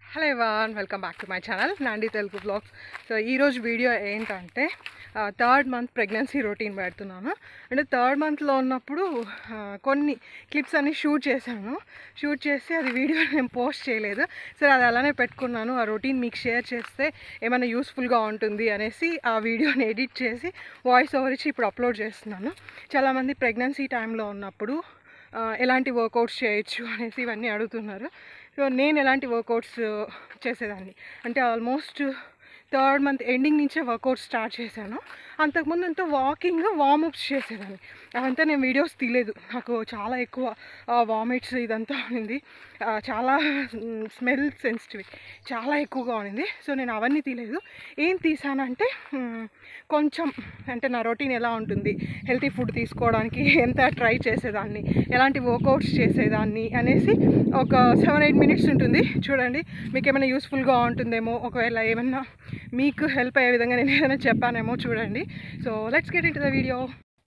hello ఇవాన్ welcome back to my channel నాండి Telugu blogs so ఈరోజు వీడియో ఏంటంటే థర్డ్ మంత్ ప్రెగ్నెన్సీ రొటీన్ పెడుతున్నాను అంటే థర్డ్ మంత్లో ఉన్నప్పుడు ఆ, కొన్ని క్లిప్స్ అన్ని షూట్ చేశాను షూట్ చేసి అది వీడియో నేను పోస్ట్ చేయలేదు సరే అది అలానే పెట్టుకున్నాను ఆ రొటీన్ మీకు షేర్ చేస్తే ఏమైనా యూస్ఫుల్గా ఉంటుంది అనేసి ఆ వీడియోని ఎడిట్ చేసి వాయిస్ ఓవర్ ఇచ్చి ఇప్పుడు అప్లోడ్ చేస్తున్నాను చాలామంది ప్రెగ్నెన్సీ టైంలో ఉన్నప్పుడు ఆ, ఎలాంటి వర్కౌట్స్ చేయొచ్చు అనేసి ఇవన్నీ అడుగుతున్నారు సో నేను ఎలాంటి వర్కౌట్స్ చేసేదాన్ని అంటే ఆల్మోస్ట్ థర్డ్ మంత్ ఎండింగ్ నుంచే వర్కౌట్ స్టార్ట్ చేశాను అంతకుముందు అంతా వాకింగ్ వార్మప్స్ చేసేదాన్ని అవంతా నేను వీడియోస్ తీయలేదు నాకు చాలా ఎక్కువ వామిట్స్ ఇదంతా ఉంది ఆ, చాలా స్మెల్ సెన్సిటివ్ చాలా ఎక్కువగా ఉండింది సో నేను అవన్నీ తీయలేదు ఏం తీసానంటే మ్, కొంచెం అంటే నా రొటీన్ ఎలా ఉంటుంది హెల్తీ ఫుడ్ తీసుకోవడానికి ఎంత ట్రై చేసేదాన్ని ఎలాంటి వర్కౌట్స్ చేసేదాన్ని అనేసి ఒక సెవెన్ ఎయిట్ మినిట్స్ ఉంటుంది చూడండి మీకు ఏమైనా యూస్ఫుల్గా ఉంటుందేమో ఒకవేళ ఏమన్నా మీకు హెల్ప్ అయ్యే విధంగా నేను ఏదైనా చెప్పానేమో చూడండి so let's get in the video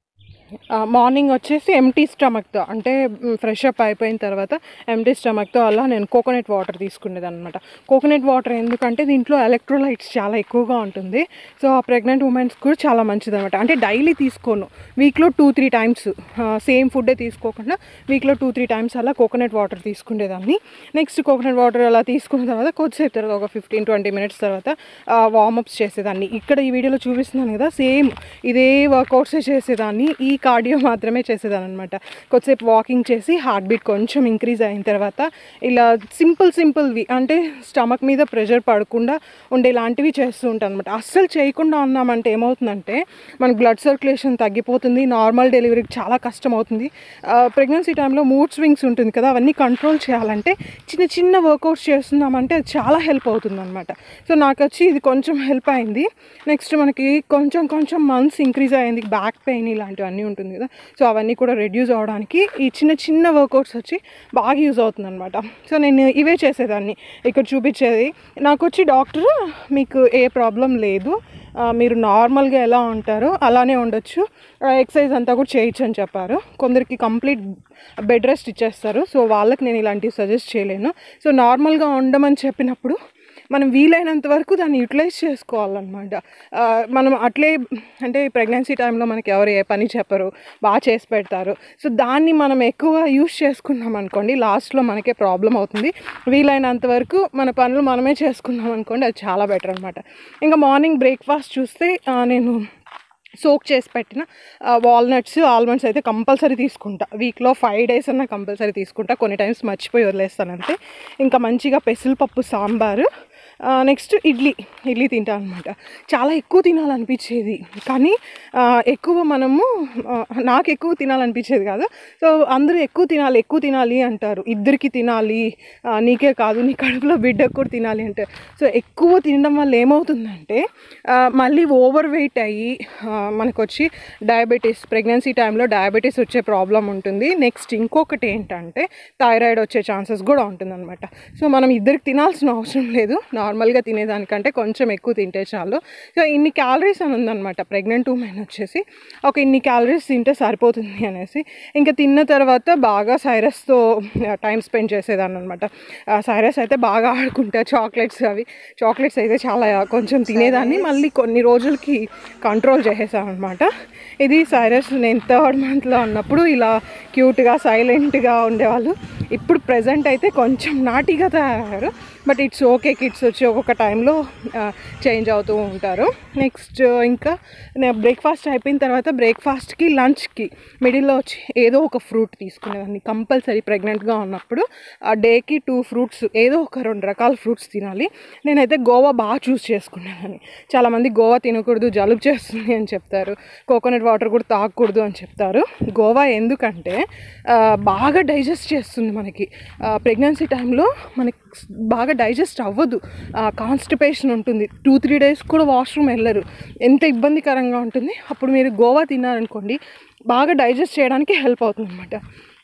morning వచ్చేసి ఎంటీ స్టమక్తో అంటే ఫ్రెష్ అప్ అయిపోయిన తర్వాత ఎంటీ స్టమక్తో అలా నేను కోకోనట్ వాటర్ తీసుకునేది అనమాట కోకోనట్ వాటర్ ఎందుకంటే దీంట్లో ఎలక్ట్రోలైట్స్ చాలా ఎక్కువగా ఉంటుంది సో ఆ ప్రెగ్నెంట్ ఉమెన్స్ కూడా చాలా మంచిది అనమాట అంటే డైలీ తీసుకోను వీక్లో టూ త్రీ టైమ్స్ సేమ్ ఫుడ్డే తీసుకోకుండా వీక్లో టూ త్రీ టైమ్స్ అలా కోకోనట్ వాటర్ తీసుకునేదాన్ని నెక్స్ట్ కోకోనట్ వాటర్ అలా తీసుకున్న తర్వాత కొద్దిసేపు తర్వాత ఒక ఫిఫ్టీన్ ట్వంటీ మినిట్స్ తర్వాత వార్మప్స్ చేసేదాన్ని ఇక్కడ ఈ వీడియోలో చూపిస్తున్నాను కదా సేమ్ ఇదే వర్కౌట్సే చేసేదాన్ని ఈ కార్డియో మాత్రమే చేసేదాన్ని అనమాట కొద్దిసేపు వాకింగ్ చేసి హార్ట్ బీట్ కొంచెం ఇంక్రీజ్ అయిన తర్వాత ఇలా సింపుల్ సింపుల్వి అంటే స్టమక్ మీద ప్రెషర్ పడకుండా ఉండేలాంటివి చేస్తూ ఉంటాను అనమాట అస్సలు చేయకుండా ఉన్నామంటే ఏమవుతుందంటే మనకు బ్లడ్ సర్క్యులేషన్ తగ్గిపోతుంది నార్మల్ డెలివరీకి చాలా కష్టం అవుతుంది ప్రెగ్నెన్సీ టైంలో మూడ్ స్వింగ్స్ ఉంటుంది కదా అవన్నీ కంట్రోల్ చేయాలంటే చిన్న చిన్న వర్కౌట్స్ చేస్తున్నామంటే అది చాలా హెల్ప్ అవుతుంది అనమాట సో నాకు వచ్చి ఇది కొంచెం హెల్ప్ అయింది నెక్స్ట్ మనకి కొంచెం కొంచెం మంత్స్ ఇంక్రీజ్ అయింది బ్యాక్ పెయిన్ ఇలాంటివన్నీ ఉంటుంది కదా సో అవన్నీ కూడా రెడ్యూస్ అవడానికి ఈ చిన్న చిన్న వర్కౌట్స్ వచ్చి బాగా యూజ్ అవుతుంది అనమాట సో నేను ఇవే చేసేదాన్ని ఇక్కడ చూపించేది నాకు వచ్చి డాక్టర్ మీకు ఏ ప్రాబ్లం లేదు ఆ, మీరు నార్మల్గా ఎలా ఉంటారో అలానే ఉండొచ్చు ఎక్సర్సైజ్ అంతా కూడా చేయొచ్చు అని చెప్పారు కొందరికి కంప్లీట్ బెడ్ రెస్ట్ ఇచ్చేస్తారు సో వాళ్ళకి నేను ఇలాంటివి సజెస్ట్ చేయలేను సో నార్మల్గా ఉండమని చెప్పినప్పుడు మనం వీలైనంత వరకు దాన్ని యూటిలైజ్ చేసుకోవాలన్నమాట ఆ, మనం అట్లే అంటే ప్రెగ్నెన్సీ టైంలో మనకి ఎవరు ఏ పని చెప్పరు బాగా చేసి పెడతారు సో దాన్ని మనం ఎక్కువ యూస్ చేసుకున్నాం అనుకోండి లాస్ట్లో మనకే ప్రాబ్లం అవుతుంది వీలైనంత వరకు మన పనులు మనమే చేసుకున్నాం అనుకోండి అది చాలా బెటర్ అనమాట ఇంకా మార్నింగ్ బ్రేక్ఫాస్ట్ చూస్తే ఆ, నేను సోక్ చేసి పెట్టిన వాల్నట్స్ ఆల్మండ్స్ అయితే కంపల్సరీ తీసుకుంటా వీక్లో ఫైవ్ డేస్ అన్న కంపల్సరీ తీసుకుంటా కొన్ని టైమ్స్ మర్చిపోయి వదిలేస్తాను అంతే ఇంకా మంచిగా పెసరపప్పు సాంబారు నెక్స్ట్ ఇడ్లీ ఇడ్లీ తింటాను అనమాట చాలా ఎక్కువ తినాలనిపించేది కానీ ఆ, ఎక్కువ మనము ఆ, నాకు ఎక్కువ తినాలనిపించేది కాదు సో అందరూ ఎక్కువ తినాలి ఎక్కువ తినాలి అంటారు ఇద్దరికి తినాలి ఆ, నీకే కాదు నీ కడుపులో బిడ్డకు కూడా తినాలి అంటారు సో ఎక్కువ తినడం వల్ల ఏమవుతుందంటే ఆ, మళ్ళీ ఓవర్ వెయిట్ అయ్యి ఆ, మనకు వచ్చి డయాబెటీస్ ప్రెగ్నెన్సీ టైంలో డయాబెటీస్ వచ్చే ప్రాబ్లం ఉంటుంది నెక్స్ట్ ఇంకొకటి ఏంటంటే థైరాయిడ్ వచ్చే ఛాన్సెస్ కూడా ఉంటుందన్నమాట సో మనం ఇద్దరికి తినాల్సిన అవసరం లేదు నార్మల్గా తినేదానికంటే కొంచెం ఎక్కువ తింటే చాలు సో ఇన్ని క్యాలరీస్ అని ఉందన్నమాట ప్రెగ్నెంట్ ఉమెన్ వచ్చేసి ఒక ఇన్ని క్యాలరీస్ తింటే సరిపోతుంది అనేసి ఇంకా తిన్న తర్వాత బాగా సైరస్తో టైం స్పెండ్ చేసేదాన్ని అనమాట సైరస్ అయితే బాగా ఆడుకుంటా చాక్లెట్స్ అవి చాక్లెట్స్ అయితే చాలా కొంచెం తినేదాన్ని మళ్ళీ కొన్ని రోజులకి కంట్రోల్ చేసేసాను అనమాట ఇది సైరస్ నేను థర్డ్ మంత్లో ఉన్నప్పుడు ఇలా క్యూట్గా సైలెంట్గా ఉండేవాళ్ళు ఇప్పుడు ప్రజెంట్ అయితే కొంచెం నాటిగా తయారయ్యారు బట్ ఇట్స్ ఓకే కిడ్స్ వచ్చి ఒక్కొక్క టైంలో చేంజ్ అవుతూ ఉంటారు నెక్స్ట్ ఇంకా నేను బ్రేక్ఫాస్ట్ అయిపోయిన తర్వాత బ్రేక్ఫాస్ట్కి లంచ్కి మిడిల్లో వచ్చి ఏదో ఒక ఫ్రూట్ తీసుకునేదాన్ని కంపల్సరీ ప్రెగ్నెంట్గా ఉన్నప్పుడు ఆ డేకి టూ ఫ్రూట్స్ ఏదో ఒక రెండు రకాల ఫ్రూట్స్ తినాలి నేనైతే గోవా బాగా చూస్ చేసుకునేదాన్ని చాలామంది గోవా తినకూడదు జలుబు చేస్తుంది అని చెప్తారు కోకోనట్ వాటర్ కూడా తాగకూడదు అని చెప్తారు గోవా ఎందుకంటే ఆ, బాగా డైజెస్ట్ చేస్తుంది మనకి ప్రెగ్నెన్సీ టైంలో మనకి బాగా డైజెస్ట్ అవ్వదు కాన్స్టిపేషన్ ఉంటుంది టూ త్రీ డేస్ కూడా వాష్రూమ్ వెళ్ళరు ఎంత ఇబ్బందికరంగా ఉంటుంది అప్పుడు మీరు గోవా తిన్నారనుకోండి బాగా డైజెస్ట్ చేయడానికి హెల్ప్ అవుతుంది అనమాట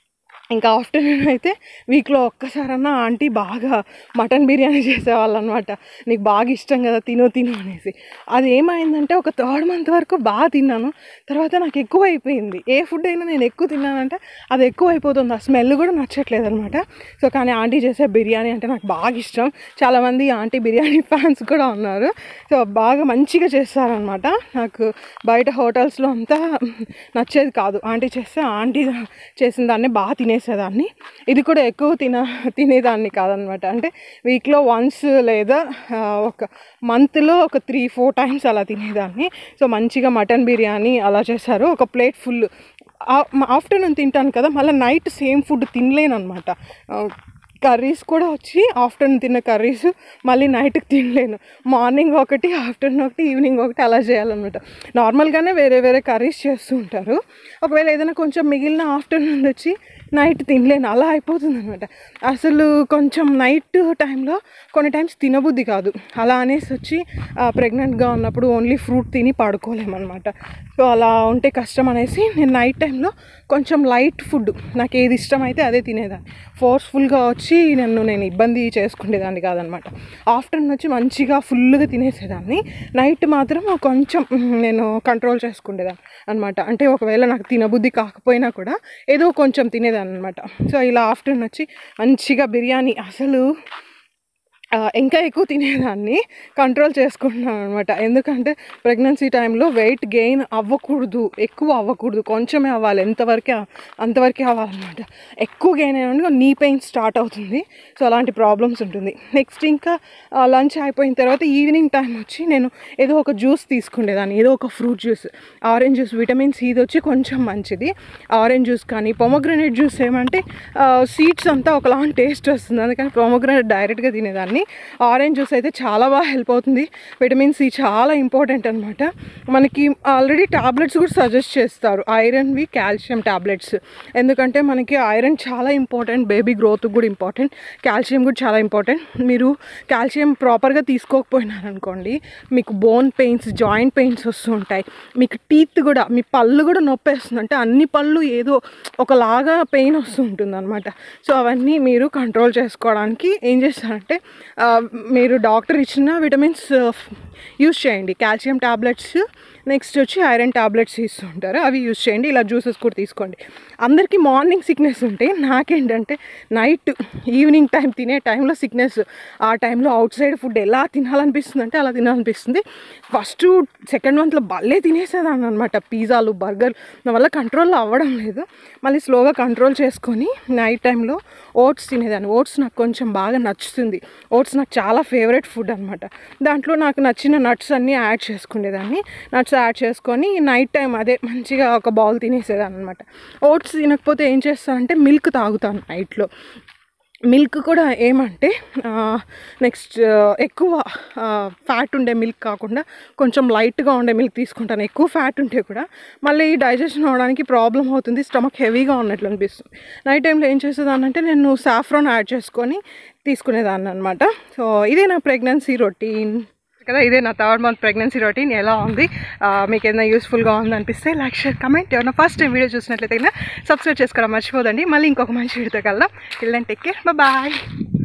ఇంకా ఆఫ్టర్నూన్ అయితే వీక్లో ఒక్కసారన్నా ఆంటీ బాగా మటన్ బిర్యానీ చేసేవాళ్ళు అనమాట నీకు బాగా ఇష్టం కదా తిను తిను అనేసి అది ఏమైందంటే ఒక థర్డ్ మంత్ వరకు బాగా తిన్నాను తర్వాత నాకు ఎక్కువ అయిపోయింది ఏ ఫుడ్ అయినా నేను ఎక్కువ తిన్నానంటే అది ఎక్కువ అయిపోతుంది ఆ స్మెల్ కూడా నచ్చట్లేదు అనమాట సో కానీ ఆంటీ చేసే బిర్యానీ అంటే నాకు బాగా ఇష్టం చాలామంది ఆంటీ బిర్యానీ ఫ్యాన్స్ కూడా ఉన్నారు సో బాగా మంచిగా చేస్తారనమాట నాకు బయట హోటల్స్లో అంతా నచ్చేది కాదు ఆంటీ చేస్తే ఆంటీ చేసిన దాన్ని బాగా తినేసేదాన్ని ఇది కూడా ఎక్కువ తిన తినేదాన్ని కాదనమాట అంటే వీక్లో వన్స్ లేదా ఆ, ఒక మంత్లో ఒక త్రీ ఫోర్ టైమ్స్ అలా తినేదాన్ని సో మంచిగా మటన్ బిర్యానీ అలా చేశారు ఒక ప్లేట్ ఫుల్ ఆఫ్టర్నూన్ తింటాను కదా మళ్ళీ నైట్ సేమ్ ఫుడ్ తినలేను అనమాట కర్రీస్ కూడా వచ్చి ఆఫ్టర్నూన్ తిన్న కర్రీస్ మళ్ళీ నైట్కి తినలేను మార్నింగ్ ఒకటి ఆఫ్టర్నూన్ ఒకటి ఈవినింగ్ ఒకటి అలా చేయాలన్నమాట నార్మల్గానే వేరే వేరే కర్రీస్ చేస్తూ ఉంటారు ఒకవేళ ఏదైనా కొంచెం మిగిలిన ఆఫ్టర్నూన్ వచ్చి నైట్ తినలేను అలా అయిపోతుంది అనమాట అసలు కొంచెం నైట్ టైంలో కొన్ని టైమ్స్ తినబుద్ధి కాదు అలా అనేసి వచ్చి ప్రెగ్నెంట్గా ఉన్నప్పుడు ఓన్లీ ఫ్రూట్ తిని పడుకోలేమన్నమాట సో అలా ఉంటే కష్టం అనేసి నేను నైట్ టైంలో కొంచెం లైట్ ఫుడ్ నాకు ఏది ఇష్టమైతే అదే తినేదాన్ని ఫోర్స్ఫుల్గా వచ్చి నన్ను నేను ఇబ్బంది చేసుకునేదాన్ని కాదనమాట ఆఫ్టర్నూన్ వచ్చి మంచిగా ఫుల్గా తినేసేదాన్ని నైట్ మాత్రం కొంచెం మ్, నేను కంట్రోల్ చేసుకునేదాన్ని అనమాట అంటే ఒకవేళ నాకు తినబుద్ధి కాకపోయినా కూడా ఏదో కొంచెం తినేదాన్ని అనమాట సో ఇలా ఆఫ్టర్నూన్ వచ్చి మంచిగా బిర్యానీ అసలు ఆ, ఇంకా ఎక్కువ తినేదాన్ని కంట్రోల్ చేసుకుంటున్నాను అనమాట ఎందుకంటే ప్రెగ్నెన్సీ టైంలో వెయిట్ గెయిన్ అవ్వకూడదు ఎక్కువ అవ్వకూడదు కొంచెమే అవ్వాలి ఎంతవరకే అంతవరకే అవ్వాలన్నమాట ఎక్కువ గెయిన్ అయినా నీ పెయిన్ స్టార్ట్ అవుతుంది సో అలాంటి ప్రాబ్లమ్స్ ఉంటుంది నెక్స్ట్ ఇంకా లంచ్ అయిపోయిన తర్వాత ఈవినింగ్ టైం వచ్చి నేను ఏదో ఒక జ్యూస్ తీసుకునేదాన్ని ఏదో ఒక fruit juice orange juice vitamin C వచ్చి కొంచెం మంచిది ఆరెంజ్ జ్యూస్ కానీ పొమోగ్రనేట్ జ్యూస్ ఏమంటే సీడ్స్ అంతా ఒకలాంటి టేస్ట్ వస్తుంది అందుకని పొమోగ్రనేట్ డైరెక్ట్గా తినేదాన్ని ఆరెంజ్ జ్యూస్ అయితే చాలా బాగా హెల్ప్ అవుతుంది విటమిన్ సి చాలా ఇంపార్టెంట్ అనమాట మనకి ఆల్రెడీ టాబ్లెట్స్ కూడా సజెస్ట్ చేస్తారు ఐరన్వి కాల్షియం టాబ్లెట్స్ ఎందుకంటే మనకి ఐరన్ చాలా ఇంపార్టెంట్ బేబీ గ్రోత్కి కూడా ఇంపార్టెంట్ కాల్షియం కూడా చాలా ఇంపార్టెంట్ మీరు కాల్షియం ప్రాపర్గా తీసుకోకపోయినారనుకోండి మీకు బోన్ పెయిన్స్ జాయింట్ పెయిన్స్ వస్తుంటాయి మీకు టీత్ కూడా మీ పళ్ళు కూడా నొప్పి వేస్తుంది అంటే అన్ని పళ్ళు ఏదో ఒకలాగా పెయిన్ వస్తుంటుంది అనమాట సో అవన్నీ మీరు కంట్రోల్ చేసుకోవడానికి ఏం చేస్తారంటే ఆ, మీరు డాక్టర్ ఇచ్చిన విటమిన్స్ యూస్ చేయండి కాల్షియం టాబ్లెట్స్ నెక్స్ట్ వచ్చి ఐరన్ టాబ్లెట్స్ ఇస్తుంటారు అవి యూస్ చేయండి ఇలా జ్యూసెస్ కూడా తీసుకోండి అందరికీ మార్నింగ్ సిక్నెస్ ఉంటే నాకేంటంటే నైట్ ఈవినింగ్ టైం తినే టైంలో సిక్నెస్ ఆ టైంలో అవుట్ సైడ్ ఫుడ్ ఎలా తినాలనిపిస్తుంది అంటే అలా తినాలనిపిస్తుంది ఫస్ట్ సెకండ్ మంత్లో భలే తినేసేదాన్ని అనమాట పిజ్జాలు బర్గర్ నా వల్ల కంట్రోల్లో అవ్వడం లేదు మళ్ళీ స్లోగా కంట్రోల్ చేసుకొని నైట్ టైంలో ఓట్స్ తినేదాన్ని ఓట్స్ నాకు కొంచెం బాగా నచ్చుతుంది ఓట్స్ నాకు చాలా ఫేవరెట్ ఫుడ్ అనమాట దాంట్లో నాకు నచ్చిన నట్స్ అన్నీ యాడ్ చేసుకునేదాన్ని నట్స్ యాడ్ చేసుకొని నైట్ టైం అదే మంచిగా ఒక బౌల్ తినేసేదాన్ని అనమాట ఓట్స్ తినకపోతే ఏం చేస్తానంటే మిల్క్ తాగుతాను నైట్లో మిల్క్ కూడా ఏమంటే నెక్స్ట్ ఎక్కువ ఫ్యాట్ ఉండే మిల్క్ కాకుండా కొంచెం లైట్గా ఉండే మిల్క్ తీసుకుంటాను ఎక్కువ ఫ్యాట్ ఉంటే కూడా మళ్ళీ డైజెషన్ అవడానికి ప్రాబ్లం అవుతుంది స్టమక్ హెవీగా ఉన్నట్లు అనిపిస్తుంది నైట్ టైంలో ఏం చేసేదానంటే నేను సాఫ్రాన్ యాడ్ చేసుకొని తీసుకునేదాన్ని అనమాట సో ఇదే నా ప్రెగ్నెన్సీ రొటీన్ కదా ఇదే నా థర్డ్ మంత్ ప్రెగ్నెన్సీ రొటీన్ ఎలా ఉంది ఆ, మీకు ఏదైనా యూస్ఫుల్గా ఉంది అనిపిస్తే లైక్ షేర్ కమెంట్ ఎవరైనా ఫస్ట్ టైం వీడియో చూసినట్లయితే సబ్స్క్రైబ్ చేసుకోవడం మర్చిపోదండి మళ్ళీ ఇంకొక మంచి వీడియోతో కలదాం ఇల్లంటే టేక్ కేర్ బాయ్